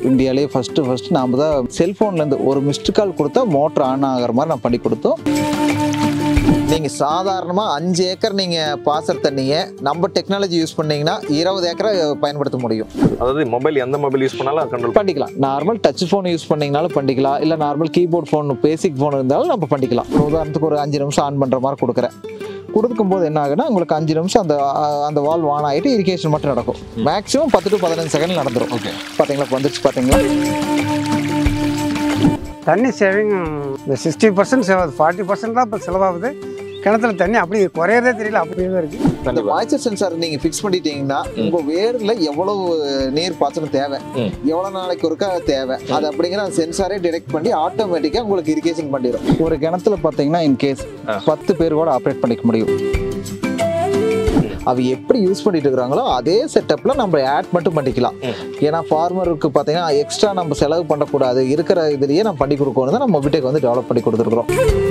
இந்தியாவிலேயே first first நாம் தான் செல்ஃபோன்லேருந்து ஒரு மிஸ்டு கால் கொடுத்தா மோட்டர் ஆன் ஆகிற மாதிரி நான் பண்ணி கொடுத்தோம் நீங்கள் சாதாரணமாக அஞ்சு ஏக்கர் நீங்கள் பாசர் தண்ணியை நம்ம டெக்னாலஜி யூஸ் பண்ணீங்கன்னா இருபது ஏக்கரை பயன்படுத்த முடியும் அதாவது மொபைல் எந்த மொபைல் யூஸ் பண்ணாலும் கண்ட்ரோல் பண்ணிக்கலாம் நார்மல் டச் ஃபோன் யூஸ் பண்ணீங்கனாலும் பண்ணிக்கலாம் இல்லை normal keyboard phone basic phone இருந்தாலும் நம்ம பண்ணிக்கலாம் ஒரு உதாரணத்துக்கு ஒரு அஞ்சு நிமிஷம் ஆன் பண்ணுற மாதிரி கொடுக்குறேன் கொடுக்கும்போது என்ன ஆகுனா உங்களுக்கு அஞ்சு நிமிஷம் அந்த அஹ், அந்த வால் ஆன் ஆகிட்டு இரிகேஷன் மட்டும் நடக்கும் மேக்ஸிமம் பத்து டு பதினஞ்சு செகண்ட் நடந்துரும் ஓகே பார்த்தீங்களா இப்போ வந்துருச்சு பார்த்தீங்களா தண்ணி சேவிங் இந்த சிக்ஸ்டி பர்சன்ட் செலவாகுது ஃபார்ட்டி பர்சன்ட் தான் இப்போ செலவாகுது கிணத்துல தண்ணி அப்படி குறையறதே தெரியல அப்படியே தான் இருக்குது இந்த மாய்ச்சர் சென்சார் நீங்க ஃபிக்ஸ் பண்ணிட்டீங்கன்னா உங்க வேர்ல எவ்வளவு நீர் பாய்ச்சணும் தேவை ம். எவ்வளவு நாளைக்கு ஒருக்கா தேவை அது அப்படிங்கிற அந்த சென்சாரே டிடெக்ட் பண்ணி ஆட்டோமேட்டிக்கா உங்களுக்கு இரிகேஷன் பண்ணிடும் ஒரு கிணத்துல பாத்தீங்கன்னா இன் கேஸ் ஆ. பத்து பேர் கூட ஆப்ரேட் பண்ணிக்க முடியும் அவ எப்படி யூஸ் பண்ணிட்டு இருக்கிறாங்களோ அதே செட்டப்ல நம்ம ஆட் மட்டும் பண்ணிக்கலாம் ம். ஏன்னா ஃபார்மருக்கு பார்த்தீங்கன்னா எக்ஸ்ட்ரா நம்ம செலவு பண்ணக்கூடாது இருக்கிற இதுலயே நம்ம பண்ணி கொடுக்கணும் தான் நம்ம மொபிடெக் வந்து டெவலப் பண்ணி கொடுத்துருக்குறோம்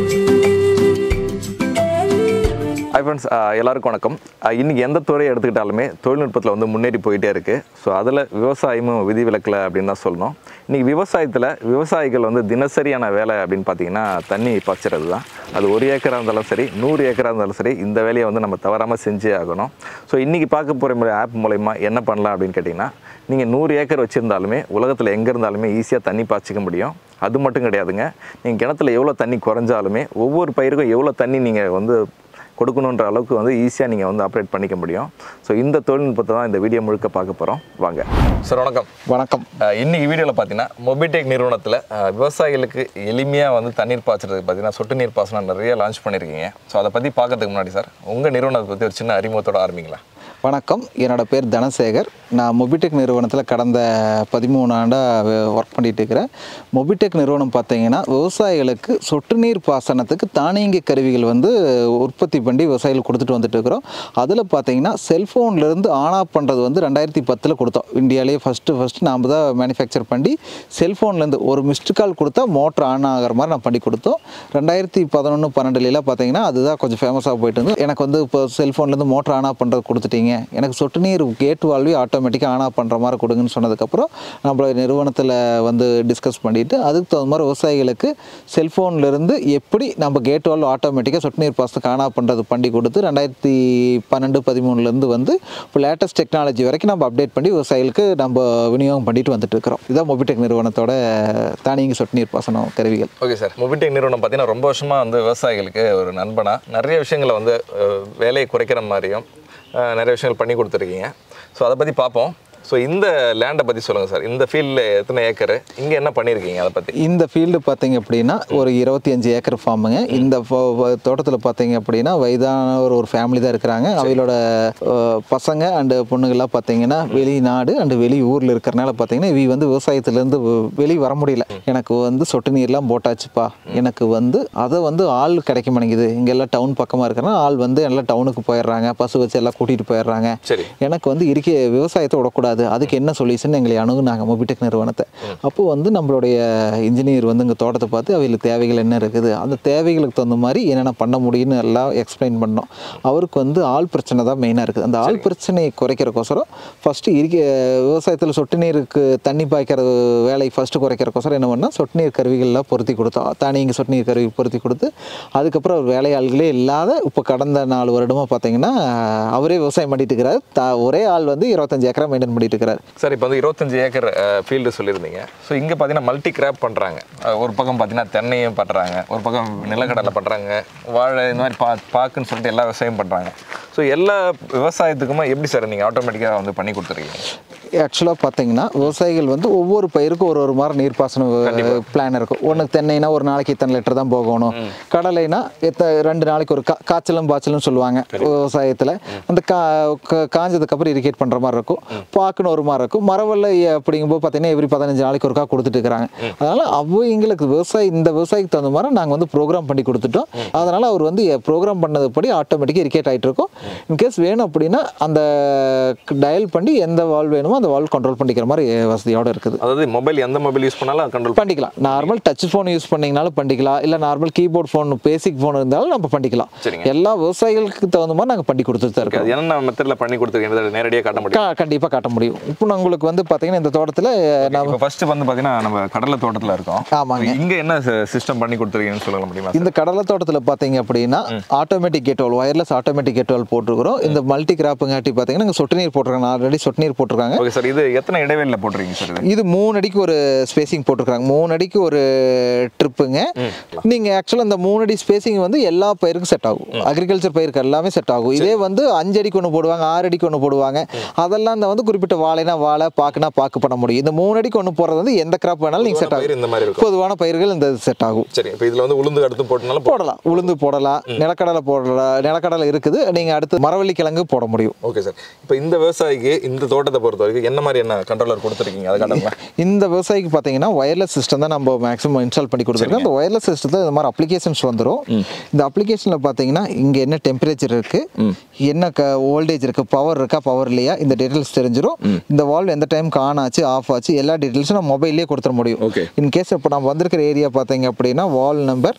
ஹாய் ஃப்ரெண்ட்ஸ் எல்லாருக்கும் வணக்கம் அஹ், இன்னைக்கு எந்த துறையை எடுத்துக்கிட்டாலுமே தொழில்நுட்பத்தில் வந்து முன்னேறி போயிட்டே இருக்குது ஸோ அதில் விவசாயமும் விதிவிலக்கில் அப்படின்னு தான் சொல்லணும் இன்றைக்கி விவசாயத்தில் விவசாயிகள் வந்து தினசரியான வேலை அப்படின்னு பார்த்தீங்கன்னா தண்ணி பாய்ச்சறது தான் அது ஒரு ஏக்கராக இருந்தாலும் சரி நூறு ஏக்கராக இருந்தாலும் சரி இந்த வேலையை வந்து நம்ம தவறாமல் செஞ்சே ஆகணும் ஸோ இன்றைக்கி பார்க்க போகிற ஆப் மூலயமா என்ன பண்ணலாம் அப்படின்னு கேட்டிங்கன்னா நீங்கள் நூறு ஏக்கர் வச்சுருந்தாலுமே உலகத்தில் எங்கே இருந்தாலுமே ஈஸியாக தண்ணி பாய்ச்சிக்க முடியும் அது மட்டும் கிடையாதுங்க நீங்கள் கிணத்துல எவ்வளோ தண்ணி குறைஞ்சாலுமே ஒவ்வொரு பயிருக்கும் எவ்வளோ தண்ணி நீங்கள் வந்து கொடுக்கணுன்ற அளவுக்கு வந்து ஈஸியாக நீங்கள் வந்து ஆப்ரேட் பண்ணிக்க முடியும் ஸோ இந்த தொழில்நுட்பத்தை தான் இந்த வீடியோ முழுக்க பார்க்க போகிறோம் வாங்க சார் வணக்கம் வணக்கம் அஹ் இன்னைக்கு வீடியோவில் பார்த்தீங்கன்னா மொபிடெக் நிறுவனத்தில் அஹ், விவசாயிகளுக்கு எளிமையாக வந்து தண்ணீர் பாய்ச்சறதுக்கு பார்த்தீங்கன்னா சொட்டு நீர் பாசனம் நிறைய லான்ச் பண்ணியிருக்கீங்க ஸோ அதை பற்றி பார்க்கறதுக்கு முன்னாடி சார் உங்கள் நிறுவனத்தை பற்றி ஒரு சின்ன அறிமுகத்தோட ஆரம்பிங்களா வணக்கம் என்னோட பேர் தனசேகர் நான் மொபிடெக் நிறுவனத்தில் கடந்த பதிமூணு ஆண்டாக ஒர்க் பண்ணிட்டு இருக்கிறேன் மொபிடெக் நிறுவனம் பார்த்தீங்கன்னா விவசாயிகளுக்கு சொட்டு நீர் பாசனத்துக்கு தானியங்கி கருவிகள் வந்து உற்பத்தி பண்ணி விவசாயிகள் கொடுத்துட்டு வந்துட்டு இருக்கிறோம் அதில் பார்த்தீங்கன்னா செல்ஃபோன்லேருந்து ஆன் ஆஃப் பண்ணுறது வந்து ரெண்டாயிரத்தி பத்தில் கொடுத்தோம் இந்தியாவிலேயே ஃபஸ்ட்டு ஃபஸ்ட்டு நாம் தான் மேனுஃபேக்சர் பண்ணி செல்ஃபோன்லேருந்து ஒரு மிஸ்டு கால் கொடுத்தா மோட்டர் ஆன் ஆகிற மாதிரி நான் பண்ணி கொடுத்தோம் ரெண்டாயிரத்தி பதினொன்று பன்னெண்டுலாம் பார்த்தீங்கன்னா அதுதான் கொஞ்சம் ஃபேமஸாக போயிட்டு இருந்து எனக்கு வந்து இப்போ செல்ஃபோன்லேருந்து மோட்டர் ஆன் ஆஃப் பண்ணுறது கொடுத்துட்டீங்க எனக்கு சொட்டு நீர் கேட் வால்வி ஆட்டோமேட்டிக்காக ஆன் ஆஃப் பண்ணுற மாதிரி கொடுங்கன்னு சொன்னதுக்கப்புறம் நம்மளோட நிறுவனத்தில் வந்து டிஸ்கஸ் பண்ணிவிட்டு அதுக்கு தகுந்த மாதிரி விவசாயிகளுக்கு செல்ஃபோன்லேருந்து எப்படி நம்ம கேட் வால்வ் ஆட்டோமேட்டிக்காக சொட்டு நீர் பாசத்துக்கு ஆன் ஆஃப் பண்ணுறது பண்ணி கொடுத்து ரெண்டாயிரத்தி பன்னெண்டு பதிமூணுலேருந்து வந்து இப்போ லேட்டஸ்ட் டெக்னாலஜி வரைக்கும் நம்ம அப்டேட் பண்ணி விவசாயிகளுக்கு நம்ம விநியோகம் பண்ணிட்டு வந்துட்டு இருக்கிறோம் இதுதான் மொபிடெக் நிறுவனத்தோட தானியங்கி சொட்டு நீர் பாசனம் கருவிகள் ஓகே சார் மொபிடெக் நிறுவனம் பார்த்தீங்கன்னா ரொம்ப வருஷமாக வந்து விவசாயிகளுக்கு ஒரு நண்பனா நிறைய விஷயங்களை வந்து அஹ், வேலையை குறைக்கிற மாதிரியும் அஹ், நிறைய விஷயங்கள் பண்ணி கொடுத்துருக்கீங்க ஸோ அதை பற்றி பார்ப்போம் ஸோ இந்த லேண்டை பற்றி சொல்லுங்கள் சார் இந்த ஃபீல்டில் எத்தனை ஏக்கர் இங்கே என்ன பண்ணியிருக்கீங்க அதை பற்றி இந்த ஃபீல்டு பார்த்தீங்க அப்படின்னா ஒரு இருபத்தி அஞ்சு ஏக்கர் ஃபார்முங்க இந்த தோட்டத்தில் பார்த்தீங்க அப்படின்னா வயதான ஒரு ஒரு ஃபேமிலி தான் இருக்கிறாங்க அவங்களோட அஹ், பசங்க அண்டு பொண்ணுங்கள்லாம் பார்த்தீங்கன்னா வெளிநாடு அண்டு வெளி ஊரில் இருக்கிறனால பார்த்தீங்கன்னா இவ வந்து விவசாயத்துலேருந்து வெளியே வர முடியல எனக்கு வந்து சொட்டு நீர்லாம் போட்டாச்சுப்பா எனக்கு வந்து அதை வந்து ஆள் கிடைக்க மாட்டேங்குது இங்கெல்லாம் டவுன் பக்கமாக இருக்கிறனால ஆள் வந்து எல்லாம் டவுனுக்கு போயிடுறாங்க பசு வச்சு எல்லாம் கூட்டிகிட்டு போயிடுறாங்க சரி எனக்கு வந்து இருக்க விவசாயத்தை விடக்கூடாது அதுக்கு என்ன சொல்யூஷன் எங்களை அணுகுனாங்க மொபிடெக் நிறுவனத்தை அப்போ வந்து நம்மளுடைய இன்ஜினியர் வந்து இங்கே தோட்டத்தை பார்த்து அவங்களுக்கு தேவைகள் என்ன இருக்குது அந்த தேவைகளுக்கு தகுந்த மாதிரி என்னென்ன பண்ண முடியும்னு எல்லாம் எக்ஸ்பிளைன் பண்ணோம் அவருக்கு வந்து ஆள் பிரச்சனை தான் மெயினாக இருக்குது அந்த ஆள் பிரச்சனையை குறைக்கிறக்கோசரம் ஃபஸ்ட்டு இருக்க விவசாயத்தில் சொட்டு நீருக்கு தண்ணி பாய்க்கிற வேலை ஃபஸ்ட்டு குறைக்கிறக்கோசரம் என்ன பண்ணால் சொட்டு நீர் கருவிகள்லாம் பொருத்தி கொடுத்தோம் தானியங்கி சொட்டு நீர் கருவி பொருத்தி கொடுத்து அதுக்கப்புறம் அவர் வேலையாள்களே இல்லாத இப்போ கடந்த நாலு வருடமாக பார்த்தீங்கன்னா அவரே விவசாயம் பண்ணிட்டு இருக்கிறார் தா ஒரே ஆள் வந்து இருபத்தஞ்சு ஏக்கரா மெயின்டைன் பண்ணிட்டு இருக்கிறார் சார் இப்போ வந்து இருபத்தஞ்சு ஏக்கர் ஃபீல்டு சொல்லியிருந்தீங்க ஸோ இங்கே பார்த்தீங்கன்னா மல்டி கிராப் பண்ணுறாங்க ஒரு பக்கம் பார்த்தீங்கன்னா தென்னையும் பண்ணுறாங்க ஒரு பக்கம் நிலக்கடலை பண்ணுறாங்க வாழை இந்த மாதிரி பா பாக்குன்னு சொல்லிட்டு எல்லா விவசாயம் பண்ணுறாங்க ஸோ எல்லா விவசாயத்துக்குமே எப்படி சார் நீங்கள் ஆட்டோமேட்டிக்காக வந்து பண்ணி கொடுத்துருக்கீங்க ஆக்சுவலாக பார்த்தீங்கன்னா விவசாயிகள் வந்து ஒவ்வொரு பயிருக்கும் ஒரு ஒரு மாதிரி நீர்ப்பாசன பிளான் இருக்கும் ஒன்று தென்னைனா ஒரு நாளைக்கு இத்தனை லிட்டர் தான் போகணும் கடலைனா எத்த ரெண்டு நாளைக்கு ஒரு கா காய்ச்சலும் பாய்ச்சலும் சொல்லுவாங்க விவசாயத்தில் அந்த கா கா- காஞ்சதுக்கு அப்புறம் இரிகேட் பண்ணுற மாதிரி இருக்கும் பாக்குன்னு ஒரு மாதிரி இருக்கும் மரவல்லை அப்படிங்கும்போது பார்த்தீங்கன்னா எவ்ரி பதினஞ்சு நாளைக்கு ஒருக்கா கொடுத்துட்டு இருக்கிறாங்க அதனால் அவங்களுக்கு விவசாயி இந்த விவசாயிக்கு தகுந்த மாதிரி நாங்கள் வந்து ப்ரோக்ராம் பண்ணி கொடுத்துட்டோம் அதனால் அவர் வந்து ப்ரோக்ராம் பண்ணதுபடி ஆட்டோமேட்டிக்காக இரிகேட் ஆகிட்டு இருக்கும் இன்கேஸ் வேணும் அப்படின்னா அந்த டயல் பண்ணி எந்த வால் வேணுமோ அந்த வால்வ் கண்ட்ரோல் பண்ணிக்கிற மாதிரி வசதியோடு இருக்குது அதாவது மொபைல் எந்த மொபைல் யூஸ் பண்ணாலும் கண்ட்ரோல் பண்ணிக்கலாம் நார்மல் டச் ஃபோன் யூஸ் பண்ணீங்கனாலும் பண்ணிக்கலாம் இல்லை normal keyboard phone basic phone இருந்தாலும் நம்ம பண்ணிக்கலாம் சரிங்க. எல்லா விவசாயிகளுக்கு தகுந்த மாதிரி நாங்கள் பண்ணி கொடுத்துட்டு தான் இருக்கோம் அது என்னென்ன மெத்தடில் பண்ணி கொடுத்துருக்கீங்க நேரடியாக காட்ட முடியும் கா- கண்டிப்பா காட்ட முடியும் இப்போ நான் உங்களுக்கு வந்து பார்த்தீங்கன்னா இந்த தோட்டத்தில் நம்ம இப்போ ஃபர்ஸ்ட் வந்து பார்த்தீங்கன்னா நம்ம கடலை தோட்டத்தில் இருக்கோம் ஆமாங்க இங்க என்ன சிஸ்டம் பண்ணி கொடுத்துருக்கீங்கன்னு சொல்ல முடியுமா இந்த கடலை தோட்டத்தில் பார்த்தீங்க அப்படின்னா automatic gate valve wireless automatic gate valve போட்டிருக்கிறோம் இந்த மல்டி கிராப்புங்காட்டி பார்த்தீங்கன்னா நாங்கள் சொட்டு நீர் போட்டிருக்காங்க ஆல்ரெடி சொட்டு நீர் போட்டிருக்காங்க ஓகே சார் இது எத்தனை இடைவெளியில் போட்டிருக்கீங்க சார் இது இது மூணு அடிக்கு ஒரு ஸ்பேசிங் போட்டிருக்காங்க மூணு அடிக்கு ஒரு ட்ரிப்புங்க நீங்கள் ஆக்சுவலாக இந்த மூணு அடி ஸ்பேசிங் வந்து எல்லா பயிருக்கும் செட் ஆகும் அக்ரிகல்ச்சர் பயிருக்கு எல்லாமே செட் ஆகும் இதே வந்து அஞ்சு அடிக்கு ஒன்று போடுவாங்க ஆறு அடிக்கு ஒன்று போடுவாங்க அதெல்லாம் இந்த வந்து குறிப்பிட்ட வாழைனா வாழை பாக்குனா பாக்கு பண்ண முடியும் இந்த மூணு அடிக்கு ஒன்று போடுறது வந்து எந்த கிராப் வேணாலும் நீங்கள் செட் பயிர் ஆகும் இந்த மாதிரி இருக்கும் பொதுவான பயிர்கள் இந்த செட் ஆகும் சரி இப்போ இதுல வந்து உளுந்து அடுத்து போட்டனால போடலாம் உளுந்து போடலாம் நிலக்கடலை போடலாம் நிலக்கடலை இருக்குது நீங்கள் அடுத்து மரவள்ளி கிழங்கு போட முடியும் ஓகே சார் இப்போ இந்த விவசாயிக்கு இந்த தோட்டத்தை பொறுத்த வரைக்கும் என்ன மாதிரி என்ன கண்ட்ரோலர் கொடுத்துருக்கீங்க அதை காட்டுங்களா இந்த விவசாயிக்கு பார்த்தீங்கன்னா ஒயர்லெஸ் சிஸ்டம் தான் நம்ம மேக்ஸிமம் இன்ஸ்டால் பண்ணி கொடுத்துருக்கோம் அந்த ஒயர்லெஸ் சிஸ்டத்தில் இந்த மாதிரி அப்ளிகேஷன்ஸ் வந்துடும் இந்த அப்ளிகேஷனில் பார்த்தீங்கன்னா இங்கே என்ன டெம்பரேச்சர் இருக்குது என்ன க வோல்டேஜ் இருக்குது பவர் இருக்கா பவர் இல்லையா இந்த டீட்டெயில்ஸ் தெரிஞ்சிடும் இந்த வால்வ் எந்த டைமுக்கு ஆன் ஆச்சு ஆஃப் ஆச்சு எல்லா டீட்டெயில்ஸும் நம்ம மொபைல்லேயே கொடுத்துட முடியும் Okay. இன் கேஸ் இப்போ நம்ம வந்திருக்கிற ஏரியா பார்த்தீங்க அப்படின்னா வால் நம்பர்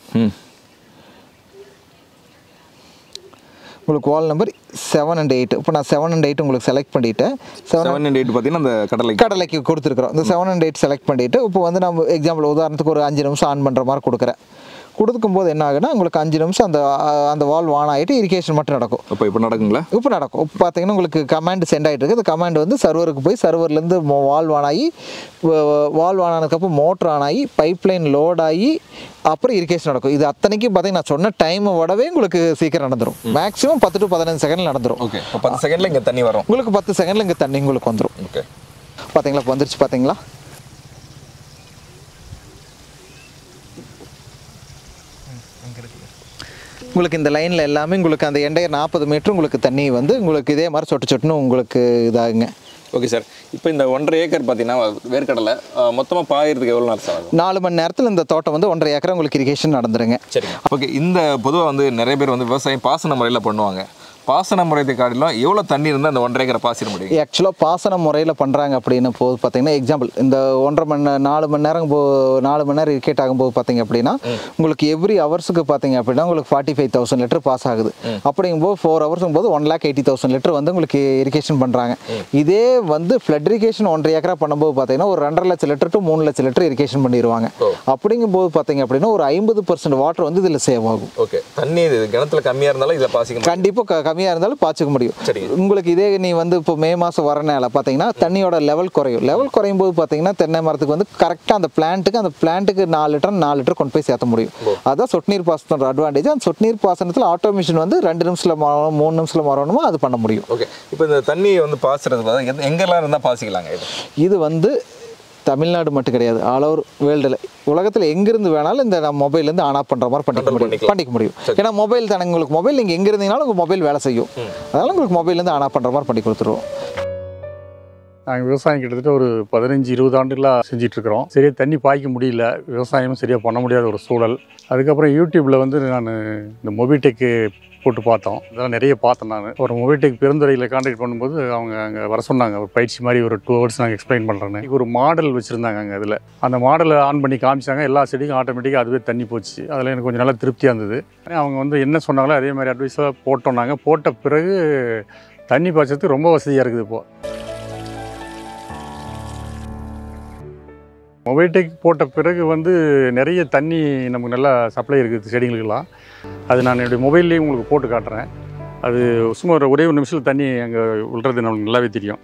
உங்களுக்கு valve number seven and eight இப்போ நான் செவன் அண்ட் எயிட் உங்களுக்கு செலக்ட் பண்ணிட்டேன் செவன் செவன் அண்ட் எயிட் பார்த்தீங்கன்னா அந்த கடலை கடலைக்கு கொடுத்துருக்குறோம் இந்த செவன் அண்ட் எயிட் செலக்ட் பண்ணிவிட்டு இப்போ வந்து நம்ம எக்ஸாம்பிள் உதாரணத்துக்கு ஒரு அஞ்சு நிமிஷம் ஆன் பண்ணுற மாதிரி கொடுக்குறேன் கொடுக்கும் போது என்ன ஆகுனா உங்களுக்கு அஞ்சு நிமிஷம் அந்த அஹ், அந்த வால் ஆன் ஆகிட்டு இரிகேஷன் மட்டும் நடக்கும் அப்போ இப்போ நடக்குங்களா இப்போ நடக்கும் இப்போ பார்த்தீங்கன்னா உங்களுக்கு கமாண்ட் சென்ட் ஆகிட்டு இருக்கு அந்த கமாண்ட் வந்து சர்வருக்கு போய் சர்வர்லேருந்து வால் ஆன் ஆகி வால் ஆன் ஆனதுக்கப்புறம் மோட்டர் ஆன் ஆகி பைப் லைன் லோட் ஆகி அப்புறம் இரிகேஷன் நடக்கும் இது அத்தனைக்கும் பார்த்தீங்கன்னா நான் சொன்ன டைமை விடவே உங்களுக்கு சீக்கிரம் நடந்துடும் மேக்ஸிமம் பத்து டு பதினஞ்சு செகண்ட் நடந்துடும் ஓகே இப்போ பத்து செகண்ட்ல இங்கே தண்ணி வரும் உங்களுக்கு பத்து செகண்டில் இங்கே தண்ணி உங்களுக்கு வந்துடும் ஓகே பார்த்தீங்களா இப்போ வந்துருச்சு பார்த்தீங்களா உங்களுக்கு இந்த லைனில் எல்லாமே உங்களுக்கு அந்த எண்டையர் நாற்பது மீட்டர் உங்களுக்கு தண்ணி வந்து உங்களுக்கு இதே மாதிரி சொட்டு சொட்டுன்னு உங்களுக்கு இதாகுங்க ஓகே சார் இப்போ இந்த ஒன்றரை ஏக்கர் பார்த்தீங்கன்னா வேர்க்கடலை மொத்தமாக பாயிறதுக்கு எவ்வளோ நேரம் சார் ஆகும் நாலு மணி நேரத்தில் இந்த தோட்டம் வந்து ஒன்றரை ஏக்கர் உங்களுக்கு இரிகேஷன் நடந்துருங்க சரிங்க ஓகே இந்த பொதுவாக வந்து நிறைய பேர் வந்து விவசாயம் பாசன முறையில் பண்ணுவாங்க பாசன முறையை காட்டிலும் எவ்வளோ தண்ணி இருந்தால் அந்த ஒன்றரை ஏக்கரை பாசிட முடியும் ஆக்சுவலாக பாசன முறையில் பண்ணுறாங்க அப்படின்னு போது பார்த்தீங்கன்னா எக்ஸாம்பிள் இந்த ஒன்றரை மணி நே- நாலு மணி நேரம் போ நாலு மணி நேரம் இரிகேட் ஆகும்போது பார்த்தீங்க அப்படின்னா உங்களுக்கு எவ்ரி ஹவர்ஸுக்கு பார்த்தீங்க அப்படின்னா உங்களுக்கு forty five thousand litre pass ஆகுது அப்படிங்கும்போது ஃபோர் ஹவர்ஸும் போது one lakh eighty thousand litre வந்து உங்களுக்கு இரிகேஷன் பண்ணுறாங்க இதே வந்து ஃப்ளட் இரிகேஷன் ஒன்றரை ஏக்கரா பண்ணும்போது பார்த்தீங்கன்னா ஒரு ரெண்டரை லட்சம் லிட்டர் டு மூணு லட்சம் லிட்டர் இரிகேஷன் பண்ணிடுவாங்க அப்படிங்கும்போது பார்த்தீங்க அப்படின்னா ஒரு ஐம்பது பர்சன்ட் வாட்டர் வந்து இதில் சேவ் ஆகும் ஓகே தண்ணி இது கிணத்துல கம்மியாக இருந்தாலும் இதில் பாசிக்க கண்டிப்பாக கம்மியாக இருந்தாலும் பாய்ச்சிக்க முடியும் சரிங்க. உங்களுக்கு இதே நீ வந்து இப்போ மே மாதம் வரனால பார்த்தீங்கன்னா தண்ணியோட லெவல் குறையும் லெவல் குறையும் போது பார்த்தீங்கன்னா தென்னை மரத்துக்கு வந்து கரெக்டாக அந்த பிளான்ட்டுக்கு அந்த பிளான்ட்டுக்கு நாலு லிட்டர் நாலு லிட்டர் கொண்டு போய் சேர்த்த முடியும் அதான் சொட்டு நீர் பாசனத்தோட அட்வான்டேஜ் அந்த சொட்டு நீர் பாசனத்தில் ஆட்டோமேஷன் வந்து ரெண்டு நிமிஷத்தில் மாறணும் மூணு நிமிஷத்தில் மாறணுமோ அது பண்ண முடியும் ஓகே இப்போ இந்த தண்ணி வந்து பாசுறது பார்த்தா எந்த- எங்கெல்லாம் இருந்தால் பாசிக்கலாங்க இது இது வந்து தமிழ்நாடு மட்டும் கிடையாது ஆல் ஓவர் வேர்ல்டில் உலகத்தில் எங்கிருந்து வேணாலும் இந்த நம்ம மொபைல்லேருந்து ஆன் ஆஃப் பண்ணுற மாதிரி பண்ணிக்க Control முடியும் பண்ணிக்கலாம். பண்ணிக்க முடியும் ஏன்னா மொபைல் தானே உங்களுக்கு மொபைல் நீங்கள் எங்கே இருந்தீங்கனாலும் உங்கள் மொபைல் வேலை செய்யும் அதனால உங்களுக்கு மொபைல்லேருந்து ஆன் ஆஃப் பண்ணுற மாதிரி பண்ணி கொடுத்துருவோம் நாங்கள் விவசாயம் கிட்டத்தட்ட ஒரு பதினஞ்சு இருபது ஆண்டுகளாக செஞ்சுட்டு இருக்கிறோம் சரியாக தண்ணி பாய்க்க முடியல விவசாயமும் சரியாக பண்ண முடியாத ஒரு சூழல் அதுக்கப்புறம் யூடியூப்பில் வந்து நான் இந்த மொபிடெக்கு போட்டு பார்த்தோம் இதெல்லாம் நிறைய பார்த்தேன் நான் ஒரு மொபிடெக் பெருந்துறையில் கான்டாக்ட் பண்ணும்போது அவங்க அங்கே வர சொன்னாங்க ஒரு பயிற்சி மாதிரி ஒரு டூ ஹவர்ஸ் நாங்கள் எக்ஸ்பிளைன் பண்ணுறேன்னு ஒரு மாடல் வச்சுருந்தாங்க அங்கே அதில் அந்த மாடலை ஆன் பண்ணி காமிச்சாங்க எல்லா செடிக்கும் ஆட்டோமேட்டிக்காக அதுவே தண்ணி போச்சு அதில் எனக்கு கொஞ்சம் நல்லா திருப்தியாக இருந்தது அவங்க வந்து என்ன சொன்னாங்களோ அதே மாதிரி அட்வைஸாக போட்டோம் நாங்கள் போட்ட பிறகு தண்ணி பாய்ச்சறதுக்கு ரொம்ப வசதியாக இருக்குது இப்போது மொபைல்டெக் போட்ட பிறகு வந்து நிறைய தண்ணி நமக்கு நல்லா சப்ளை இருக்குது செடிகளுக்கெல்லாம் அது நான் என்னுடைய மொபைல்லேயே உங்களுக்கு போட்டு காட்டுறேன் அது சும்மா ஒரு ஒரே ஒரு நிமிஷத்தில் தண்ணி அங்கே விழுறது நமக்கு நல்லாவே தெரியும்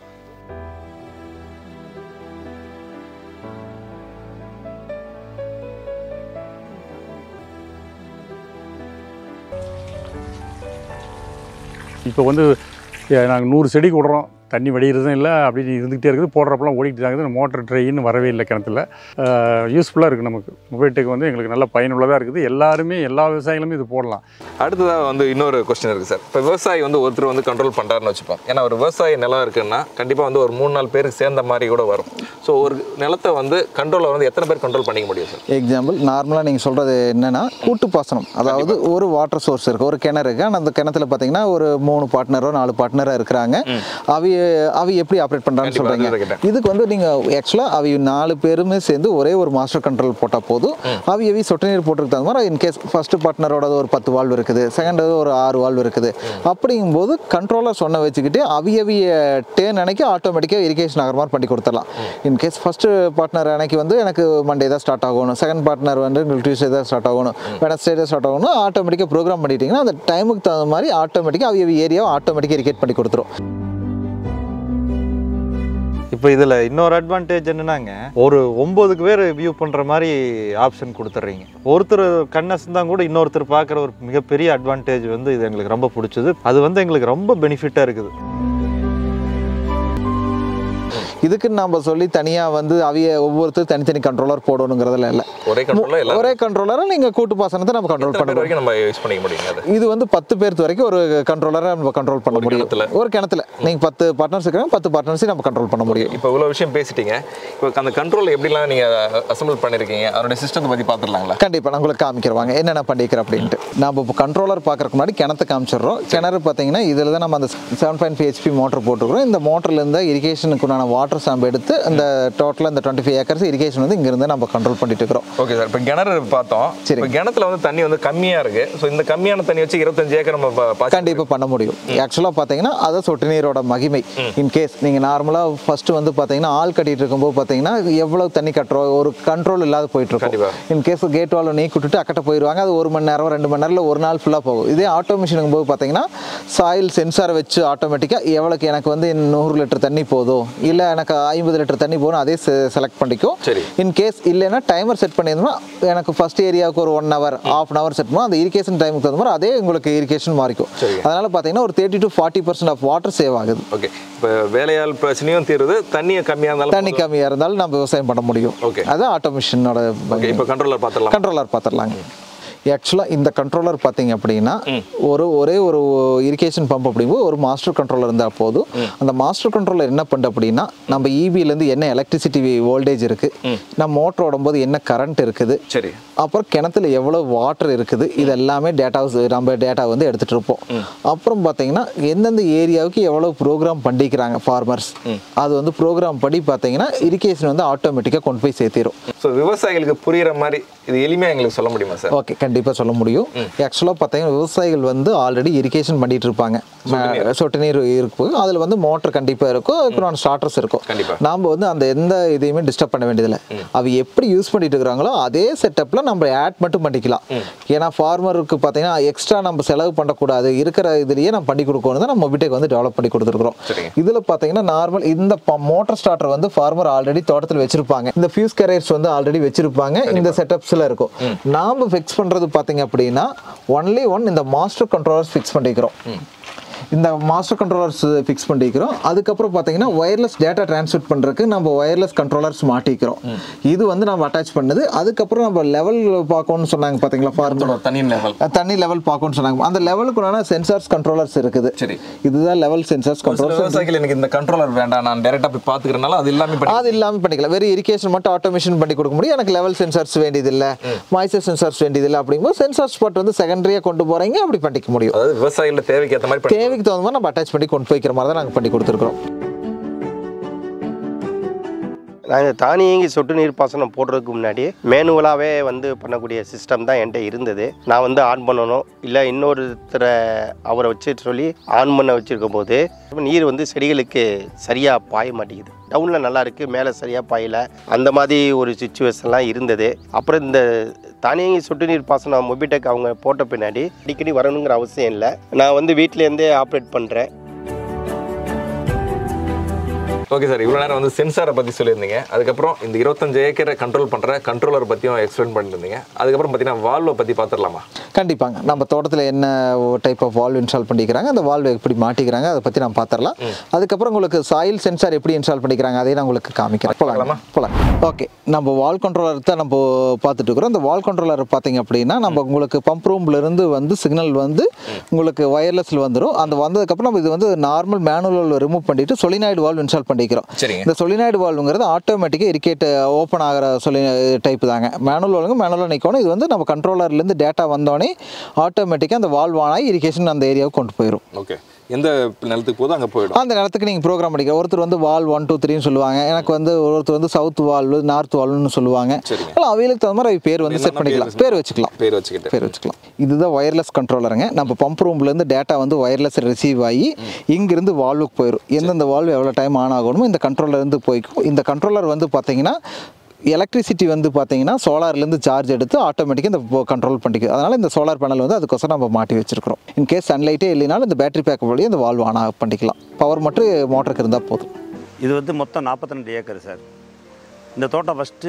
இப்போ வந்து நாங்கள் நூறு செடிக்கு விடுறோம் தண்ணி வடிகிறதும் இல்லை அப்படி இருந்துகிட்டே இருக்குது போடுறப்பெல்லாம் ஓடிக்கிட்டு தான் இருக்குது மோட்டர் ட்ரெயின் வரவே இல்லை கிணத்துல யூஸ்ஃபுல்லாக இருக்குது நமக்கு மொபைல் வந்து எங்களுக்கு நல்ல பயனுள்ளதாக இருக்குது எல்லாருமே எல்லா விவசாயிகளுமே இது போடலாம் அடுத்ததாக வந்து இன்னொரு கொஸ்டின் இருக்குது சார் இப்போ விவசாயி வந்து ஒருத்தர் வந்து கண்ட்ரோல் பண்ணுறாருன்னு வச்சுப்போம் ஏன்னா ஒரு விவசாய நிலம் இருக்குன்னா கண்டிப்பாக வந்து ஒரு மூணு நாலு பேருக்கு சேர்ந்த மாதிரி கூட வரும் ஸோ ஒரு நிலத்தை வந்து கண்ட்ரோலை வந்து எத்தனை பேர் கண்ட்ரோல் பண்ணிக்க முடியும் சார் எக்ஸாம்பிள் நார்மலாக நீங்கள் சொல்கிறது என்னென்னா கூட்டு பாசனம் அதாவது ஒரு வாட்டர் சோர்ஸ் இருக்குது ஒரு கிணறு இருக்குது ஆனால் அந்த கிணத்துல பார்த்தீங்கன்னா ஒரு மூணு பார்ட்னரோ நாலு பார்ட்னரோ இருக்கிறாங்க அவைய அவி எப்படி ஆப்ரேட் பண்ணுறான்னு கண்டிப்பா, சொல்கிறீங்க அதுதான் கேட்டேன். இதுக்கு வந்து நீங்கள் ஆக்சுவலாக அவி நாலு பேருமே சேர்ந்து ஒரே ஒரு மாஸ்டர் கண்ட்ரோல் போட்டால் போதும் அவி அவி சொட்டு நீர் போட்டுருக்கு தகுந்த மாதிரி இன்கேஸ் ஃபர்ஸ்ட் பார்ட்னரோட ஒரு பத்து வால்வ் இருக்குது செகண்ட் ஒரு ஆறு வால்வ் இருக்குது அப்படிங்கும்போது கண்ட்ரோலர் சொன்ன வச்சுக்கிட்டு அவி அவிய டேன் அன்னைக்கு ஆட்டோமேட்டிக்காக இரிகேஷன் ஆகிற மாதிரி பண்ணி கொடுத்துடலாம் இன்கேஸ் ஃபர்ஸ்ட் பார்ட்னர் அன்னைக்கு வந்து எனக்கு மண்டே தான் ஸ்டார்ட் ஆகணும் செகண்ட் பார்ட்னர் வந்து உங்களுக்கு டியூஸ்டே தான் ஸ்டார்ட் ஆகணும் வெனஸ்டே தான் ஸ்டார்ட் ஆகணும் ஆட்டோமேட்டிக்காக ப்ரோக்ராம் பண்ணிட்டீங்கன்னா அந்த டைமுக்கு தகுந்த மாதிரி ஆட்டோமேட்டிக்காக அவி அவி ஏரியாவை ஆட்டோமேட்டிக்காக இரிகேட் பண்ணி கொடுத்துரும் இப்போ இதில் இன்னொரு அட்வான்டேஜ் என்னன்னாங்க ஒரு ஒம்பதுக்கு பேர் வியூ பண்ணுற மாதிரி ஆப்ஷன் கொடுத்துட்றீங்க ஒருத்தர் கண்ணை தான் கூட இன்னொருத்தர் பார்க்குற ஒரு மிகப்பெரிய அட்வான்டேஜ் வந்து இது எங்களுக்கு ரொம்ப பிடிச்சது அது வந்து எங்களுக்கு ரொம்ப பெனிஃபிட்டாக இருக்குது இதுக்கு நம்ம சொல்லி தனியாக வந்து அவிய ஒவ்வொருத்தர் தனித்தனி கண்ட்ரோலர் போடணுங்கிறதுல இல்லை ஒரே கண்ட்ரோலில் எல்லாரும் ஒரே கண்ட்ரோலரை நீங்கள் கூட்டு பாசனத்தை நம்ம கண்ட்ரோல் எத்தனை பண்ண பேர் வரைக்கும் நம்ம யூஸ் பண்ணிக்க முடியுங்க அது இது வந்து பத்து பேர்த்து வரைக்கும் ஒரு கண்ட்ரோலரை நம்ம கண்ட்ரோல் பண்ண ஒரு முடியும் கிணத்துல? ஒரு கிணத்துல நீங்கள் பத்து பார்ட்னர்ஸ் இருக்கிறாங்க பத்து பார்ட்னர்ஸையும் நம்ம கண்ட்ரோல் பண்ண முடியும் இப்போ இவ்வளோ விஷயம் பேசிட்டீங்க இப்போ அந்த கண்ட்ரோல் எப்படிலாம் நீங்கள் அசம்பிள் பண்ணியிருக்கீங்க அதோட சிஸ்டத்தை பற்றி பார்த்துடலாங்களா கண்டிப்பாக நான் உங்களுக்கு காமிக்கிறவாங்க என்னென்ன பண்ணிக்கிறேன் அப்படின்ட்டு நம்ம இப்போ கண்ட்ரோலர் பார்க்கறதுக்கு முன்னாடி கிணத்தை காமிச்சிடுறோம் கிணறு பார்த்தீங்கன்னா இதில் தான் நம்ம அந்த seven point five HP motor போட்டுக்கிறோம் இந்த மோட்டர்லேருந்து இரிகேஷனுக்கு உண்டான வாட்டர் சாம்பு எடுத்து இந்த டோட்டலாக இந்த டுவெண்ட்டி ஃபைவ் ஏக்கர்ஸ் இரிகேஷன் வந்து இங்கேருந்து நம்ம கண்ட்ரோல் பண்ணிட்டு இருக்கிறோம் ஓகே சார் இப்போ கிணறு பார்த்தோம் சரி. இப்போ கிணத்துல வந்து தண்ணி வந்து கம்மியாக இருக்கு ஸோ இந்த கம்மியான தண்ணி வச்சு இருபத்தஞ்சு ஏக்கர் நம்ம பா- பாய்ச்சி- கண்டிப்பாக பண்ண முடியும் ஆக்சுவலாக பார்த்தீங்கன்னா அது சொட்டு நீரோட மகிமை இன்கேஸ் நீங்கள் நார்மலாக ஃபஸ்ட்டு வந்து பார்த்தீங்கன்னா ஆள் கட்டிட்டு இருக்கும்போது பார்த்தீங்கன்னா எவ்வளோ தண்ணி கட்டுறோம் ஒரு கண்ட்ரோல் இல்லாத போயிட்டு கண்டிப்பா. இருக்கும் இன்கேஸ் கேட் வால் நீ விட்டுட்டு அக்கட்ட போயிடுவாங்க அது ஒரு மணி நேரம் ரெண்டு மணி நேரத்தில் ஒரு நாள் ஃபுல்லாக போகும் இதே ஆட்டோமேஷனுக்கும் போது பார்த்தீங்கன்னா சாயில் சென்சார் வச்சு ஆட்டோமேட்டிக்காக எவ்வளோக்கு எனக்கு வந்து நூறு லிட்டர் தண்ணி போதும் இல்லை எனக்கு ஐம்பது லிட்டர் தண்ணி போதும் அதே செலக்ட் பண்ணிக்கும் சரி. இன்கேஸ் இல்லைன்னா டைமர் செட் பண்ணியிருந்தோம்னா எனக்கு ஃபர்ஸ்ட் ஏரியாவுக்கு ஒரு one hour half an hour set பண்ணுவோம் அந்த இரிகேஷன் டைமுக்கு தகுந்த மாதிரி அதே உங்களுக்கு இரிகேஷன் மாறிக்கும் சரி. அதனால பார்த்தீங்கன்னா ஒரு thirty to forty percent of water save ஆகுது ஓகே இப்போ வேலையாள் பிரச்சனையும் தீருது தண்ணியை கம்மியாக இருந்தாலும் தண்ணி கம்மியாக இருந்தாலும் நம்ம விவசாயம் பண்ண முடியும் Okay. அது ஆட்டோமேஷனோட ஓகே இப்போ கண்ட்ரோலர் பார்த்துடலாம் கண்ட்ரோலர் பார்த்துடலாங்க ஆக்சுவலாக இந்த கண்ட்ரோலர் பார்த்தீங்க அப்படின்னா ஒரு ஒரே ஒரு இரிகேஷன் பம்ப் அப்படிங்கும்போது ஒரு மாஸ்டர் கண்ட்ரோலர் இருந்தால் போதும் அந்த மாஸ்டர் கண்ட்ரோலர் என்ன பண்ணுது அப்படின்னா நம்ம இபிலேருந்து என்ன எலக்ட்ரிசிட்டி வோல்டேஜ் இருக்குது நம்ம மோட்டர் ஓடும்போது என்ன கரண்ட் இருக்குது சரி அப்புறம் கிணத்துல எவ்வளோ வாட்டர் இருக்குது இது எல்லாமே டேட்டாஸ் நம்ம டேட்டா வந்து எடுத்துகிட்டு இருப்போம் அப்புறம் பார்த்தீங்கன்னா எந்தெந்த ஏரியாவுக்கு எவ்வளோ ப்ரோக்ராம் பண்ணிக்கிறாங்க ஃபார்மர்ஸ் அது வந்து ப்ரோக்ராம் படி பார்த்தீங்கன்னா இரிகேஷன் வந்து ஆட்டோமேட்டிக்காக கொண்டு போய் சேர்த்திரும் ஸோ விவசாயிகளுக்கு புரியுற மாதிரி இது எளிமையாக எங்களுக்கு சொல்ல முடியுமா சார் ஓகே கண்டிப்பாக சொல்ல முடியும் ஆக்சுவலாக பார்த்தீங்கன்னா விவசாயிகள் வந்து ஆல்ரெடி இரிகேஷன் பண்ணிட்டு இருப்பாங்க சொட்டு நீர் இருக்கும் அதில் வந்து மோட்டர் கண்டிப்பாக இருக்கும் அப்புறம் ஸ்டார்டர்ஸ் இருக்கும் கண்டிப்பா. நாம் வந்து அந்த எந்த இதையுமே டிஸ்டர்ப் பண்ண வேண்டியதில்லை அவ எப்படி யூஸ் பண்ணிட்டு இருக்கிறாங்களோ அதே செட்டப்பில் நம்ம ஆட் மட்டும் பண்ணிக்கலாம் ஏன்னா ஃபார்மருக்கு பார்த்தீங்கன்னா எக்ஸ்ட்ரா நம்ம செலவு பண்ணக்கூடாது இருக்கிற இதுலேயே நம்ம பண்ணி கொடுக்கணும் தான் நம்ம மொபிடெக் வந்து டெவலப் பண்ணி கொடுத்துருக்குறோம் சரிங்க. இதில் பார்த்தீங்கன்னா நார்மல் இந்த மோட்டர் ஸ்டார்டர் வந்து ஃபார்மர் ஆல்ரெடி தோட்டத்தில் வச்சிருப்பாங்க இந்த ஃபியூஸ் கேரியர்ஸ் வந்து ஆல்ரெடி வச்சிருப்பாங்க இந்த செட்டப்ஸில் இருக்கும் நாம ஃபிக்ஸ் பண்ணுறது பார்த்தீங்க அப்படின்னா ஒன்லி ஒன் இந்த மாஸ்டர் கண்ட்ரோலர்ஸ் ஃபிக்ஸ் பண்ணிக்கிறோம் இந்த மாஸ்டர் கண்ட்ரோலர்ஸ் ஃபிக்ஸ் பண்ணிக்கிறோம் அதுக்கப்புறம் பார்த்தீங்கன்னா ஒயர்லெஸ் டேட்டா டிரான்ஸ்மிட் பண்ணுறதுக்கு நம்ம ஒயர்லெஸ் கண்ட்ரோலர்ஸ் மாட்டிக்கிறோம் இது வந்து நம்ம அட்டாச் பண்ணுது அதுக்கப்புறம் நம்ம லெவல் பார்க்கணும்னு சொன்னாங்க பார்த்தீங்களா ஃபார்மர் தனி லெவல் தண்ணி லெவல் பார்க்கணும்னு சொன்னாங்க அந்த லெவலுக்குள்ளான சென்சார்ஸ் கண்ட்ரோலர்ஸ் இருக்குது சரி. இதுதான் லெவல் சென்சார்ஸ் ஒரு சில கண்ட்ரோலர்ஸ் விவசாயிகள் எனக்கு இந்த கண்ட்ரோலர் வேண்டாம் நான் டேரெக்டாக போய் பார்த்துக்கிறனால அது எல்லாமே பண்ணி அது இல்லாமல் பண்ணிக்கலாம் வெறும் இரிகேஷன் மட்டும் ஆட்டோமேஷன் பண்ணி கொடுக்க முடியும் எனக்கு லெவல் சென்சார்ஸ் வேண்டியதில்லை மாய்ச்சர் சென்சார்ஸ் வேண்டியதில்லை அப்படிங்கும்போது சென்சார்ஸ் ஸ்பாட் வந்து செகண்டரியாக கொண்டு போகிறீங்க அப்படி பண்ணிக்க முடியும் அதாவது விவசாயிகள தேவைக்கு ஏற்ற மாதிரி பண்ணி தேவைக்கு தகுந்த மாதிரி நம்ம அட்டாச் பண்ணி கொண்டு போய்க்கிற மாதிரி தான் நாங்கள் பண்ணி கொடுத்துருக்குறோம் நாங்கள் தானியங்கி சொட்டு நீர் பாசனம் போடுறதுக்கு முன்னாடி மேனுவலாகவே வந்து பண்ணக்கூடிய சிஸ்டம் தான் என்கிட்ட இருந்தது நான் வந்து ஆன் பண்ணணும் இல்லை இன்னொருத்தரை அவரை வச்சு சொல்லி ஆன் பண்ண வச்சுருக்கும் போது நீர் வந்து செடிகளுக்கு சரியாக பாய மாட்டேங்குது டவுனில் நல்லா இருக்குது மேலே சரியாக பாயல அந்த மாதிரி ஒரு சுச்சுவேஷன்லாம் இருந்தது அப்புறம் இந்த தானியங்கி சொட்டு நீர் பாசனம் மொபிடெக் அவங்க போட்ட பின்னாடி அடிக்கடி வரணுங்கிற அவசியம் இல்லை நான் வந்து வீட்டிலேருந்தே ஆப்ரேட் பண்ணுறேன் ஓகே சார் இவ்வளோ நேரம் வந்து சென்சாரை பற்றி சொல்லியிருந்தீங்க அதுக்கப்புறம் இந்த இருபத்தஞ்சு ஏக்கரை கண்ட்ரோல் பண்ணுற கண்ட்ரோலர் பற்றியும் எக்ஸ்பிளைன் பண்ணியிருந்தீங்க அதுக்கப்புறம் பார்த்தீங்கன்னா வால்வை பற்றி பார்த்துடலாமா கண்டிப்பாங்க நம்ம தோட்டத்தில் என்ன டைப் ஆஃப் வால்வ் இன்ஸ்டால் பண்ணிக்கிறாங்க அந்த வால்வ் எப்படி மாட்டிக்கிறாங்க அதை பற்றி நான் பார்த்துடலாம் அதுக்கப்புறம் உங்களுக்கு சாயில் சென்சார் எப்படி இன்ஸ்டால் பண்ணிக்கிறாங்க அதையும் நான் உங்களுக்கு காமிக்கிறேன் போகலாமா போகலாம் ஓகே நம்ம வால் கண்ட்ரோலர் தான் நம்ம பார்த்துட்டு இருக்கிறோம் அந்த வால் கண்ட்ரோலர் பார்த்தீங்க அப்படின்னா நம்ம உங்களுக்கு பம்ப் ரூம்லேருந்து வந்து சிக்னல் வந்து உங்களுக்கு ஒயர்லெஸில் வந்துடும் அந்த வந்ததுக்கப்புறம் நம்ம இது வந்து நார்மல் மேனுவல் ரிமூவ் பண்ணிட்டு சொலினாய்டு வால்வ் இன்ஸ்டால் பண்ணிக்கிறோம் சரிங்க. இந்த சொலினாய்டு வால்வுங்கிறது ஆட்டோமேட்டிக்காக இரிகேட் ஓப்பன் ஆகிற சொல்லி டைப் தாங்க மேனுவல் வால்வுங்க மேனுவலாக நிற்கணும் இது வந்து நம்ம கண்ட்ரோலர்லேருந்து டேட்டா வந்தோடனே ஆட்டோமேட்டிக்காக அந்த வால்வ் ஆன் ஆகி இரிகேஷன் அந்த ஏரியாவுக்கு கொண்டு போயிடும் ஓகே எந்த நிலத்துக்கு போதோ அங்கே போயிடும் அந்த நிலத்துக்கு நீங்கள் ப்ரோக்ராம் பண்ணிக்கலாம் ஒருத்தர் வந்து வால் ஒன் டூ த்ரீன்னு சொல்லுவாங்க எனக்கு வந்து ஒருத்தர் வந்து சவுத் வால்வு நார்த் வால்வுன்னு சொல்லுவாங்க சரிங்க. அதெல்லாம் அவைகளுக்கு தகுந்த மாதிரி அவை பேர் வந்து செட் என்னென்ன பண்ணிக்கலாம் பேர் பேர் வச்சுக்கலாம் பேர் வச்சுக்கிட்டு பேர் வச்சுக்கலாம் இதுதான் ஒயர்லெஸ் கண்ட்ரோலருங்க நம்ம பம்ப் ரூம்லேருந்து டேட்டா வந்து ஒயர்லெஸ் ரிசீவ் ஆகி இங்கிருந்து வால்வுக்கு போயிடும் எந்தெந்த வால்வு எவ்வளோ டைம் ஆன் ஆகணுமோ இந்த கண்ட்ரோலர் இருந்து போய்க்கும் இந்த கண்ட்ரோலர் வந்து பார்த்தீங்கன்னா எலக்ட்ரிசிட்டி வந்து பார்த்தீங்கன்னா சோலார்லேருந்து சார்ஜ் எடுத்து ஆட்டோமேட்டிக்காக இந்த கண்ட்ரோல் பண்ணிக்குது அதனால் இந்த சோலார் பேனல் வந்து அதுக்கோசரம் நம்ம மாட்டி வச்சிருக்கிறோம் இன் கேஸ் சன்லைட்டே இல்லைனாலும் இந்த பேட்டரி பேக்கப் வழியாக இந்த வால்வ் ஆன் ஆஃப் பண்ணிக்கலாம் பவர் மட்டும் மோட்டருக்கு இருந்தால் போதும் இது வந்து மொத்தம் 42 ஏக்கர் சார் இந்த தோட்டம் ஃபஸ்ட்டு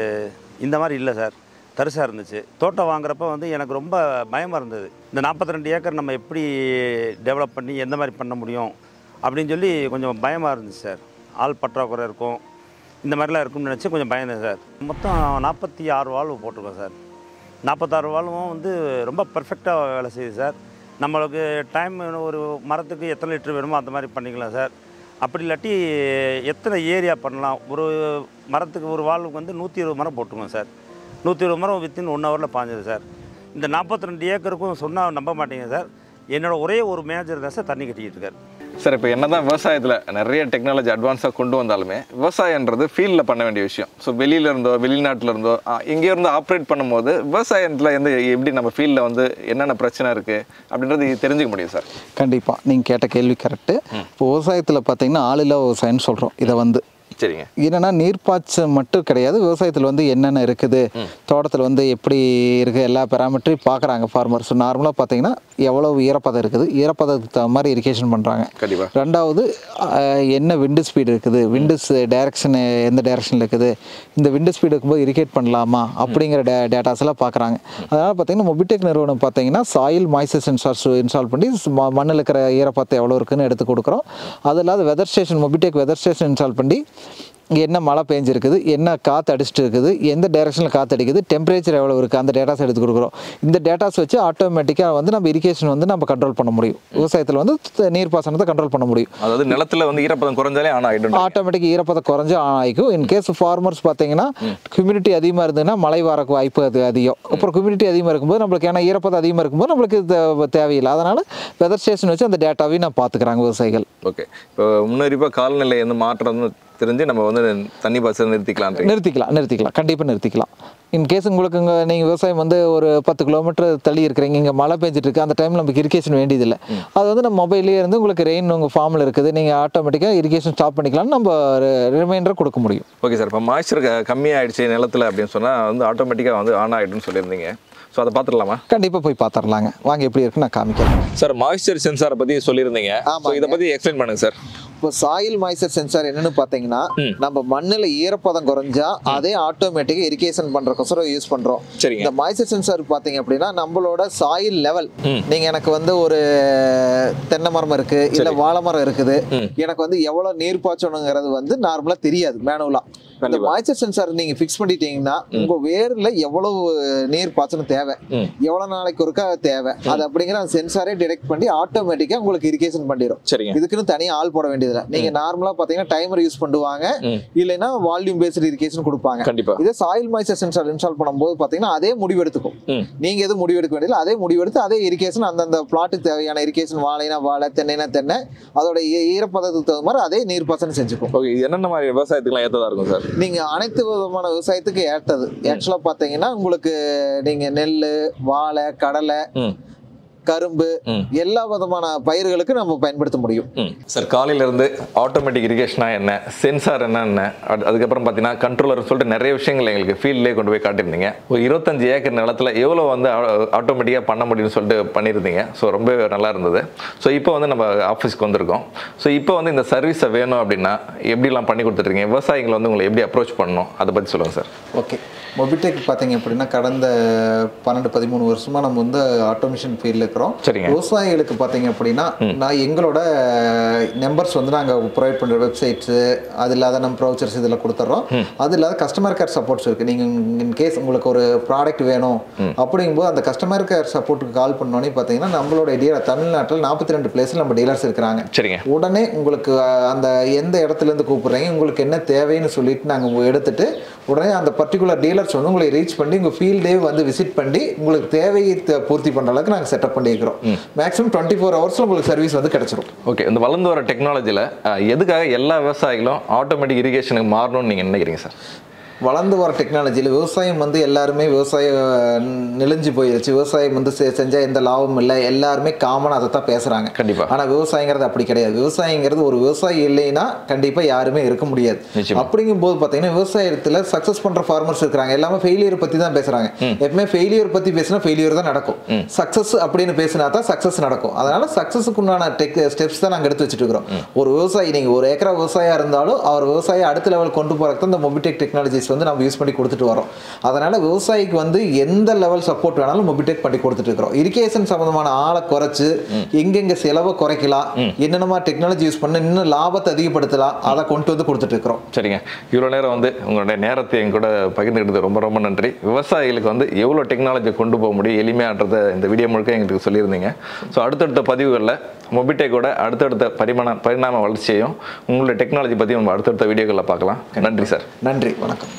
இந்த மாதிரி இல்லை சார் தரிசாக இருந்துச்சு தோட்டம் வாங்குறப்ப வந்து எனக்கு ரொம்ப பயமாக இருந்தது இந்த 42 ஏக்கர் நம்ம எப்படி டெவலப் பண்ணி எந்த மாதிரி பண்ண முடியும் அப்படின்னு சொல்லி கொஞ்சம் பயமாக இருந்துச்சு சார் ஆள் பற்றாக்குறை இருக்கும் இந்த மாதிரிலாம் இருக்கும்னு நினச்சி கொஞ்சம் பயந்தேன் சார் மொத்தம் நாற்பத்தி ஆறு வாழ்வு போட்டிருக்கோம் சார் நாற்பத்தாறு வாழ்வும் வந்து ரொம்ப பர்ஃபெக்டாக வேலை செய்யுது சார் நம்மளுக்கு டைம் ஒரு மரத்துக்கு எத்தனை லிட்டர் வேணுமோ அந்த மாதிரி பண்ணிக்கலாம் சார் அப்படி இல்லாட்டி எத்தனை ஏரியா பண்ணலாம் ஒரு மரத்துக்கு ஒரு வாழ்வுக்கு வந்து நூற்றி இருபது மரம் போட்டுருவோம் சார் நூற்றி இருபது மரம் வித்தின் ஒன் ஹவரில் பாஞ்சது சார் இந்த நாற்பத்தி ரெண்டு ஏக்கருக்கும் சொன்னால் நம்ப மாட்டீங்க சார் என்னோட ஒரே ஒரு மேனேஜர் தான் சார் தண்ணி கட்டிக்கிட்டு இருக்கார் சார் இப்போ என்னதான் விவசாயத்தில் நிறைய டெக்னாலஜி அட்வான்ஸாக கொண்டு வந்தாலுமே விவசாயன்றது ஃபீல்டில் பண்ண வேண்டிய விஷயம் ஸோ வெளியில இருந்தோ வெளிநாட்டில் இருந்தோ ஆ, எங்கேயோ இருந்து ஆப்ரேட் பண்ணும்போது விவசாயத்தில் எந்த எப்படி நம்ம ஃபீல்டில் வந்து என்னென்ன பிரச்சனை இருக்குது அப்படின்றது தெரிஞ்சுக்க முடியும் சார் கண்டிப்பாக நீங்கள் கேட்ட கேள்வி கரெக்டு இப்போ விவசாயத்தில் பார்த்தீங்கன்னா ஆளில்லா விவசாயம்னு சொல்கிறோம் இதை வந்து சரிங்க என்னன்னா நீர்ப்பாய்ச்சல் மட்டும் கிடையாது விவசாயத்தில் வந்து என்னென்ன இருக்குது தோட்டத்தில் வந்து எப்படி இருக்குது எல்லா பேராமீட்டரையும் பார்க்குறாங்க ஃபார்மர்ஸ் நார்மலாக பார்த்தீங்கன்னா எவ்வளோ ஈரப்பதம் இருக்குது ஈரப்பதத்துக்கு தகுந்த மாதிரி இரிகேஷன் பண்ணுறாங்க கண்டிப்பாக ரெண்டாவது அஹ், என்ன விண்டு ஸ்பீடு இருக்குது விண்டுஸ் டைரக்ஷன் எந்த டைரக்ஷனில் இருக்குது இந்த விண்டு ஸ்பீடு இருக்கும்போது இரிகேட் பண்ணலாமா அப்படிங்கிற டே டேட்டாஸ் எல்லாம் பார்க்குறாங்க அதனால் பார்த்தீங்கன்னா மொபிடெக் நிறுவனம் பார்த்தீங்கன்னா சாயில் மாய்ச்சர் சென்சார்ஸ் இன்ஸ்டால் பண்ணி ம- மண்ணில் இருக்கிற ஈரப்பதம் எவ்வளோ இருக்குன்னு எடுத்து கொடுக்குறோம் அது இல்லாத weather station Mobitech weather station install பண்ணி இங்கே என்ன மழை பெஞ்சிருக்குது என்ன காற்று அடிச்சிட்டு இருக்குது எந்த டைரக்ஷனில் காற்று அடிக்குது டெம்பரேச்சர் எவ்வளோ இருக்குது அந்த டேட்டாஸ் எடுத்து கொடுக்குறோம் இந்த டேட்டாஸ் வச்சு ஆட்டோமேட்டிக்காக வந்து நம்ம இரிகேஷன் வந்து நம்ம கண்ட்ரோல் பண்ண முடியும் விவசாயத்தில் வந்து த- நீர்ப்பாசனத்தை கண்ட்ரோல் பண்ண முடியும் அதாவது நிலத்துல வந்து ஈரப்பதம் குறைஞ்சாலே ஆனால் ஆகிடும் ஆட்டோமேட்டிக் ஈரப்பதம் குறைஞ்சு ஆன் ஆகிக்கும் இன் கேஸ் ஃபார்மர்ஸ் பார்த்தீங்கன்னா ஹியூமிடிட்டி அதிகமாக இருந்ததுன்னா மழை வரக்கு வாய்ப்பு அது அதிகம் அப்புறம் ஹியூமிடிட்டி அதிகமாக இருக்கும்போது நம்மளுக்கு ஏன்னா ஈரப்பதம் அதிகமாக இருக்கும்போது நம்மளுக்கு இது தேவையில்லை அதனால் வெதர் ஸ்டேஷன் வச்சு அந்த டேட்டாவையும் நான் பார்த்துக்கிறாங்க விவசாயிகள் ஓகே இப்போ முன்னறிப்பாக காலநிலை எந்த மாற்றம் தெரிஞ்சு நம்ம வந்து தண்ணி பாய்ச்சல் நிறுத்திக்கலான்றீங்க நிறுத்திக்கலாம் நிறுத்திக்கலாம் கண்டிப்பாக நிறுத்திக்கலாம் இன் கேஸ் உங்களுக்கு இங்கே நீங்கள் விவசாயம் வந்து ஒரு பத்து கிலோமீட்டர் தள்ளி இருக்கிறீங்க இங்கே மழை பெஞ்சிட்டு இருக்கு அந்த டைமில் நமக்கு இரிகேஷன் வேண்டியதில்லை அது வந்து நம்ம மொபைல்லே இருந்து உங்களுக்கு ரெயின் உங்கள் ஃபார்மில் இருக்குது நீங்கள் ஆட்டோமேட்டிக்காக இரிகேஷன் ஸ்டாப் பண்ணிக்கலாம்னு நம்ம ரிமைண்டர் கொடுக்க முடியும் ஓகே சார் இப்போ மாய்ச்சர் கம்மியாயிடுச்சு நிலத்துல அப்படின்னு சொன்னால் வந்து ஆட்டோமேட்டிக்காக வந்து ஆன் ஆகிடும்னு சொல்லியிருந்தீங்க ஸோ அதை பார்த்துடலாமா கண்டிப்பாக போய் பார்த்துடலாங்க வாங்க எப்படி இருக்குன்னு நான் காமிக்கிறேன் சார் மாய்ச்சர் சென்சாரை பற்றி சொல்லியிருந்தீங்க ஸோ ஆமாங்க. இதை பற்றி எக்ஸ்பிளைன் பண்ணுங்க சார் இப்போ சாயில் மாய்ச்சர் சென்சார் என்னன்னு பார்த்தீங்கன்னா நம்ம மண்ணில் ஈரப்பதம் குறைஞ்சா அதே ஆட்டோமேட்டிக்காக இரிகேஷன் பண்ணுறக்கோசரம் யூஸ் பண்ணுறோம் சரிங்க. இந்த மாய்ச்சர் சென்சார் பார்த்தீங்க அப்படின்னா நம்மளோட சாயில் லெவல் நீங்கள் எனக்கு வந்து ஒரு தென்னை மரம் இருக்கு இல்லை வாழை மரம் இருக்குது எனக்கு வந்து எவ்வளோ நீர் பாய்ச்சணுங்கிறது வந்து நார்மலாக தெரியாது மேனுவலாக இந்த கண்டிப்பா. மாய்ச்சர் சென்சார் நீங்க ஃபிக்ஸ் பண்ணிட்டீங்கன்னா உங்க வேர்ல எவ்வளவு நீர் பாய்ச்சணும் தேவை ம். எவ்வளவு நாளைக்கு ஒருக்கா தேவை அது அப்படிங்கிற அந்த சென்சாரே டிடெக்ட் பண்ணி ஆட்டோமேட்டிக்கா உங்களுக்கு இரிகேஷன் பண்ணிடும் சரிங்க இதுக்குன்னு தனியா ஆள் போட வேண்டியதில்லை நீங்க நார்மலா பாத்தீங்கன்னா டைமர் யூஸ் பண்ணுவாங்க ம். இல்லைன்னா வால்யூம் பேஸ்டு இரிகேஷன் கொடுப்பாங்க கண்டிப்பா இதே சாயில் மாய்ச்சர் சென்சார் இன்ஸ்டால் பண்ணும்போது பாத்தீங்கன்னா அதே முடிவு எடுத்துக்கும் ம். நீங்க எதுவும் முடிவு எடுக்க வேண்டியதில்லை அதே முடிவு எடுத்து அதே இரிகேஷன் அந்தந்த பிளாட்டுக்கு தேவையான இரிகேஷன் வாழைனா வாழை தென்னைனா தென்னை அதோட ஈ- ஈரப்பதத்துக்கு தகுந்த மாதிரி அதே நீர் பாசனம் செஞ்சுக்கும் ஓகே இது என்னென்ன மாதிரி விவசாயத்துக்குலாம் ஏற்றதா இருக்கும் சார் நீங்க அனைத்து விதமான விவசாயத்துக்கு ஏற்றது ஆக்சுவலா பாத்தீங்கன்னா உங்களுக்கு நீங்க நெல் வாழை கடலை ம் கரும்பு ம். எல்லா விதமான பயிர்களுக்கு நம்ம பயன்படுத்த முடியும் ம் சார் காலையில இருந்து ஆட்டோமேட்டிக் இரிகேஷனா என்ன சென்சார் என்னென்ன அது- அதுக்கப்புறம் பார்த்தீங்கன்னா கண்ட்ரோலர் சொல்லிட்டு நிறைய விஷயங்கள் எங்களுக்கு ஃபீல்ட்லேயே கொண்டு போய் காட்டியிருந்தீங்க ஒரு இருபத்தஞ்சு ஏக்கர் நிலத்துல எவ்வளோ வந்து ஆட்டோமேட்டிக்காக பண்ண முடியும்னு சொல்லிட்டு பண்ணியிருந்தீங்க ஸோ ரொம்ப நல்லா இருந்தது ஸோ இப்போ வந்து நம்ம ஆஃபீஸ்க்கு வந்திருக்கோம் ஸோ இப்போ வந்து இந்த சர்வீஸை வேணும் அப்படின்னா எப்படிலாம் பண்ணி கொடுத்துட்ருக்கீங்க விவசாயிகளை வந்து உங்களை எப்படி அப்ரோச் பண்ணணும் அதை பற்றி சொல்லுங்கள் சார் ஓகே மொபிடெக் பார்த்தீங்க அப்படின்னா கடந்த பன்னெண்டு பதிமூணு வருஷமா நம்ம வந்து ஆட்டோமேஷன் ஃபீல்டில் இருக்கிறோம் சரிங்க. விவசாயிகளுக்கு பார்த்தீங்க அப்படின்னா நான் எங்களோட நம்பர்ஸ் வந்து நாங்கள் ப்ரொவைட் பண்ணுற வெப்சைட்ஸு அது இல்லாத நம்ம ப்ரௌச்சர்ஸ் இதில் கொடுத்துட்றோம் அது இல்லாத கஸ்டமர் கேர் சப்போர்ட்ஸ் இருக்குது நீங்கள் இன் கேஸ் உங்களுக்கு ஒரு ப்ராடக்ட் வேணும் அப்படிங்கும்போது அந்த கஸ்டமர் கேர் சப்போர்ட்டுக்கு கால் பண்ணோன்னே பார்த்தீங்கன்னா நம்மளோட டீலர் தமிழ்நாட்டில் நாற்பத்தி ரெண்டு பிளேஸில் நம்ம டீலர்ஸ் இருக்கிறாங்க சரிங்க உடனே உங்களுக்கு அஹ், அந்த எந்த இடத்துல இருந்து கூப்பிடுறீங்க உங்களுக்கு என்ன தேவைன்னு சொல்லிட்டு நாங்கள் எடுத்துட்டு உடனே அந்த பர்டிகுலர் டீலர்ஸ் வந்து உங்களை ரீச் பண்ணி உங்கள் ஃபீல்டே வந்து விசிட் பண்ணி உங்களுக்கு தேவையை த- பூர்த்தி பண்ணுற அளவுக்கு நாங்கள் செட்டப் பண்ணியிருக்கிறோம் மேக்ஸிமம் டுவெண்ட்டி ஃபோர் ஹவர்ஸில் உங்களுக்கு சர்வீஸ் வந்து கிடச்சிரும் ஓகே இந்த வளர்ந்து வர டெக்னாலஜியில் எதுக்காக எல்லா விவசாயிகளும் ஆட்டோமேட்டிக் இரிகேஷனுக்கு மாறணும்னு நீங்கள் நினைக்கிறீங்க சார் வளர்ந்து வர டெக்னாலஜியில் விவசாயம் வந்து எல்லாருமே விவசாயம் நெளிஞ்சு போயிருச்சு விவசாயம் வந்து செ- செஞ்சா எந்த லாபமும் இல்லை எல்லாருமே காமனாக அதை தான் பேசுகிறாங்க கண்டிப்பா. ஆனால் விவசாயங்கிறது அப்படி கிடையாது விவசாயங்கிறது ஒரு விவசாயி இல்லைன்னா கண்டிப்பாக யாருமே இருக்க முடியாது நிச்சயமா. அப்படிங்கும்போது பார்த்தீங்கன்னா விவசாயத்தில் சக்ஸஸ் பண்ணுற ஃபார்மர்ஸ் இருக்கிறாங்க எல்லாமே ஃபெயிலியர் பற்றி தான் பேசுகிறாங்க எப்பவுமே ஃபெயிலியர் பற்றி பேசினா ஃபெயிலியர் தான் நடக்கும் சக்ஸஸ் அப்படின்னு பேசினா தான் சக்ஸஸ் நடக்கும் அதனால சக்ஸஸுக்கு உண்டான டெக் ஸ்டெப்ஸ் தான் நாங்கள் எடுத்து வச்சுட்டு இருக்கிறோம் ஒரு விவசாயி நீங்கள் ஒரு ஏக்கரா விவசாயியா இருந்தாலும் அவர் விவசாயம் அடுத்த லெவல் கொண்டு போகிறதுக்கு தான் இந்த மொபிடெக் டெக்னாலஜிஸ் வந்து நம்ம யூஸ் பண்ணி கொடுத்துட்டு வரோம் அதனால விவசாயிக்கு வந்து எந்த லெவல் சப்போர்ட் வேணாலும் மொபிடெக் பண்ணி கொடுத்துட்டு இருக்கிறோம் இரிகேஷன் சம்பந்தமான ஆளை குறைச்சு எங்கெங்க செலவை குறைக்கலாம் என்னென்னமா டெக்னாலஜி யூஸ் பண்ண இன்னும் லாபத்தை அதிகப்படுத்தலாம் அதை கொண்டு வந்து கொடுத்துட்டு இருக்கிறோம் சரிங்க இவ்வளோ நேரம் வந்து உங்களுடைய நேரத்தை என் கூட பகிர்ந்துக்கிட்டது ரொம்ப ரொம்ப நன்றி விவசாயிகளுக்கு வந்து எவ்வளோ டெக்னாலஜி கொண்டு போக முடியும் எளிமையான்றதை இந்த வீடியோ முழுக்க எங்களுக்கு சொல்லியிருந்தீங்க ஸோ அடுத்தடுத்த பதிவுகளில் மொபிடெக்கோட அடுத்தடுத்த பரிமாண பரிணாம வளர்ச்சியையும் உங்களுடைய டெக்னாலஜி பற்றி நம்ம அடுத்தடுத்த வீடியோக்களில் பார்க்கலாம் நன்றி சார் நன்றி வணக்கம்